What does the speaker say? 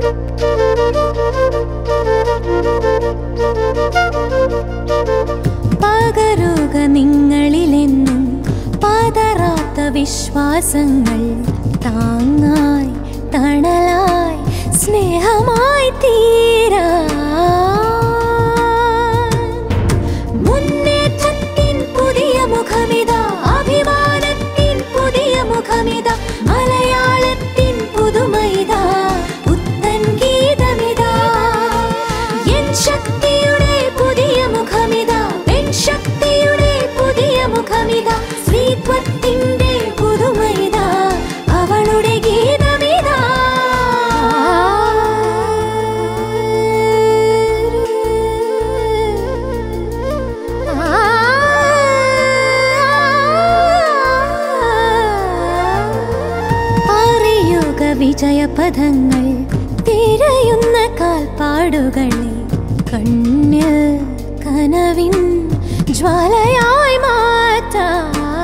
പകരുക നിങ്ങളിലെന്നും പതറാത്ത വിശ്വാസങ്ങൾ താങ്ങായി തണലായി സ്നേഹമായി തീരാ മുന്നേറ്റത്തിൻ പുതിയ മുഖമിതാ അഭിമാനത്തിൻ പുതിയ മുഖമിതാ മലയാളത്തിൻ പുതുമൈതാ പുത്തൻ ഗീതമിതാ എൻ ശക്തിയുടെ പുതിയ മുഖമിതാ പെൺ ശക്തിയുടെ പുതിയ മുഖമിതാ സ്ത്രീത്വത്തിന്റെ പുതുമൈതാ അവളുടെ ഗീതമിതാ അറിയുക വിജയപഥങ്ങൾ തിരയുന്ന കാൽപ്പാടുകളെ കണ്ണിൽ കനവിൻ ജ്വാലയായി മാറ്റാം